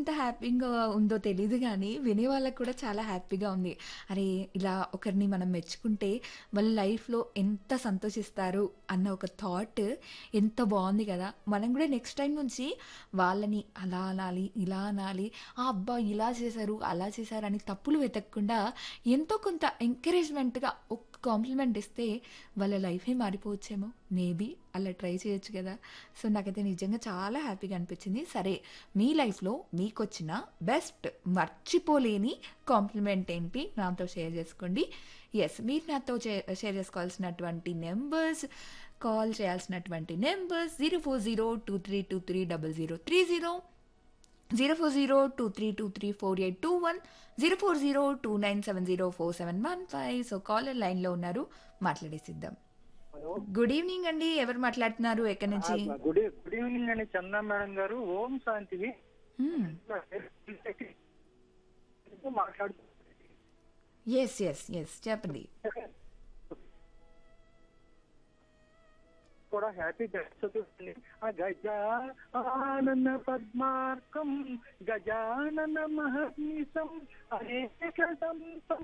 హ్యాపీగా ఉందో తెలీదు గానీ, వినే వాళ్ళకి కూడా చాలా హ్యాపీగా ఉంది. అరే! ఇలా ఒకరిని మనం మెచ్చుకుంటే వాళ్ళ లైఫ్‌లో ఎంత సంతోషిస్తారు అన్న ఒక థాట్ ఎంత బావుంది గదా! మనం గూడా నెక్స్ట్ టైమ్ నుంచి వాళ్ళని అలా అనాలి, ఇలా అనాలి, ఆ! అబ్బా! ఇలా చేశారు, అలా చేశారు అని తప్పులు వెతకకుండా ఎంతో కొంత ఎంకరేజ్‌మెంట్‌గా ఒక్క కాంప్లిమెంట్ ఇస్తే వాళ్ళ లైఫే మారిపోవచ్చేమో. మేబీ అలా ట్రై చేయొచ్చు గదా! సో, నాకైతే నిజంగా చాలా హ్యాపీగా అనిపించింది. సరే మీ లైఫ్‌లో మీకొచ్చిన బెస్ట్ మర్చిపోలేని కాంప్లిమెంట్ ఏంటి నాతో షేర్ చేసుకోండి. యెస్ మీరు నాతో చే షేర్ చేసుకోవాల్సినటువంటి నంబర్స్ కాల్ చేయాల్సినటువంటి నంబర్స్ 04023230030 04023234821 04029704715 సో కాలర్ లైన్‌లో ఉన్నారు. మాట్లాడేసిద్దాం. హలో గుడ్ ఈవినింగ్ అండి. ఎవరు మాట్లాడుతున్నారు? ఎక్కడి నుంచి? గుడ్ గుడ్ ఈవినింగ్ అండి చందా మేడం గారు ఓం శాంతివి హ్మ్. మాట్లాడుతూ యెస్. యెస్. యెస్. చెప్పండి. కూడా హ్యాపీ చదువుతుంది ఆ గజానన పద్మార్కం గజానన మహర్నిశం అనేక సంతం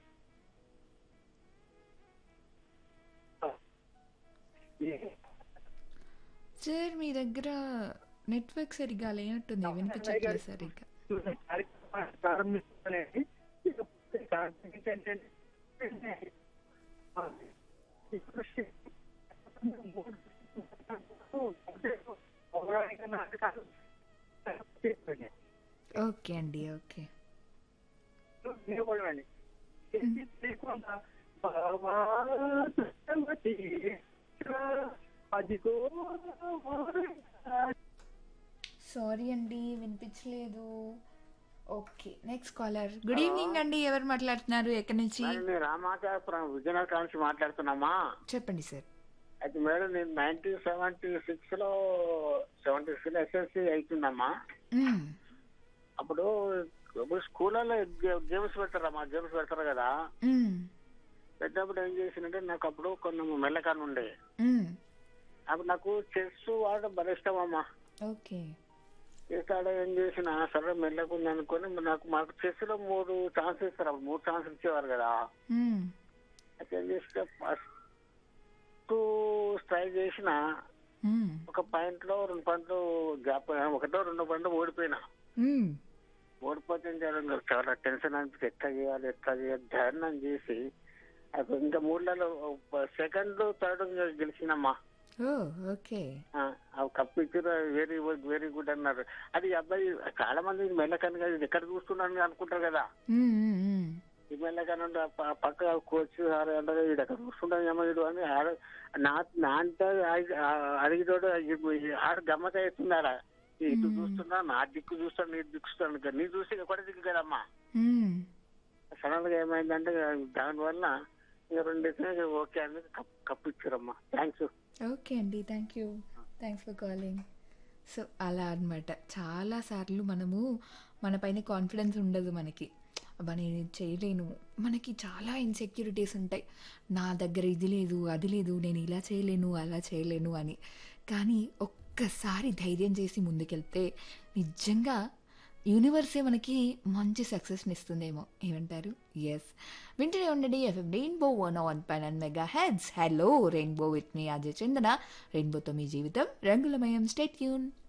సార్ మీ దగ్గర నెట్వర్క్ సరిగ్గా లేనట్టుంది. వినిపించట్లేదు సరిగ్గా. కార్యక్రమాన్ని ప్రారంభిస్తానండి ఇకపోతే కార్యక్రమం ఏంటంటే ఆ, ఇప్పుడు మూడు పౌరాణిక నాటకాలు చెప్పండి ఓకే అండి. ఓకే. వినకూడదండి లేకుండా భగవతి అదిగో సారీ అండి. వినిపించలేదు. Okay. Next caller. Good evening అండి. ఎవరు మాట్లాడుతున్నారు? ఎక్కడి నుంచి? మేడం నేను రామాచాపురం విజయనగరం నుంచి మాట్లాడుతున్నామా చెప్పండి సార్. అయితే మేడం నేను నైన్టీన్ సెవెంటీ సిక్స్ లో సెవెంటీ సిక్స్ లో ఎస్ఎస్సి అవుతుందమ్మా హ్మ్. అప్పుడు ఇప్పుడు స్కూళ్ళలో గేమ్స్ పెడతారమ్మా గేమ్స్ పెడతారు కదా హ్మ్. పెట్టినప్పుడు ఏం చేసిందంటే నాకు అప్పుడు కొంచెం మెల్లకన్ను ఉండే హ్మ్. అప్పుడు నాకు చెస్ ఆడడం భలే ఇష్టం అమ్మా ఓకే. చెస్ ఆడ ఏం చేసిన సరే మెల్లకుంది అనుకొని నాకు మాకు చెస్ లో మూడు ఛాన్స్ ఇస్తారు అప్పుడు మూడు ఛాన్స్ ఇచ్చేవారు కదా హ్మ్. అయితే ఏం చేస్తే ఫస్ట్ స్ట్రైక్ చేసిన హ్మ్. ఒక పాయింట్ లో రెండు పాయింట్లు గ్యాప్ ఒకటో రెండో పాయింట్లు ఓడిపోయినా హ్మ్. ఓడిపోతే ఏం చేయాలి? ఇంకా చాలా టెన్షన్ అనిపించి ఎట్లా చేయాలి ఎట్లా చేయాలి ధ్యానం చేసి అది ఇంకా మూడులలో సెకండ్ థర్డ్ గెలిచినమ్మా ఓహ్! ఓకే. ఆ, ఆ కప్పు ఇచ్చారు వెరీ వెరీ గుడ్ అన్నారు అది ఈ అబ్బాయి చాలా మంది మెల్లకని ఇది ఎక్కడ చూస్తున్నాను అనుకుంటారు కదా హ్మ్. హ్మ్. హ్మ్. ఈ మెల్లకని ఉంటే ఆ ప- పక్క కోచ్ సార్ అంటారు వీడు ఎక్కడ చూస్తున్నాడేమో వీడు అని ఆడ- నా నా అంటే అడిగితోడు ఆడు గమ్మత అవుతున్నారా ఇటు చూస్తున్నా నా దిక్కు చూస్తాను నీ దిక్కు చూస్తాను నీ చూసి ఒకటి దిక్కు కదమ్మా హ్మ్. సడన్ గా ఏమైందంటే దానివల్ల ఇక రెండు ఓకే అని కప్ కప్పు ఇచ్చారమ్మా థ్యాంక్స్ ఓకే అండి. Thank you. Thanks for calling. So, అలా అన్నమాట. చాలా సార్లు మనము మన పైన కాన్ఫిడెన్స్ ఉండదు మనకి. అబ్బా! నేను ఇది చేయలేను. మనకి చాలా ఇన్‌సెక్యూరిటీస్ ఉంటాయి. నా దగ్గర ఇది లేదు, అది లేదు, నేను ఇలా చేయలేను, అలా చేయలేను అని. కానీ ఒక్కసారి ధైర్యం చేసి ముందుకెళ్తే నిజంగా యూనివర్సే మనకి మంచి సక్సెస్‌ని ఇస్తుందేమో. ఏమంటారు? యెస్. వింటూనే ఉండండి FM rainbow 101.9 megahertz. Hello rainbow with మీ అజయ్ చందన. రెయిన్బోతో మీ జీవితం రంగులమయం. Stay tune.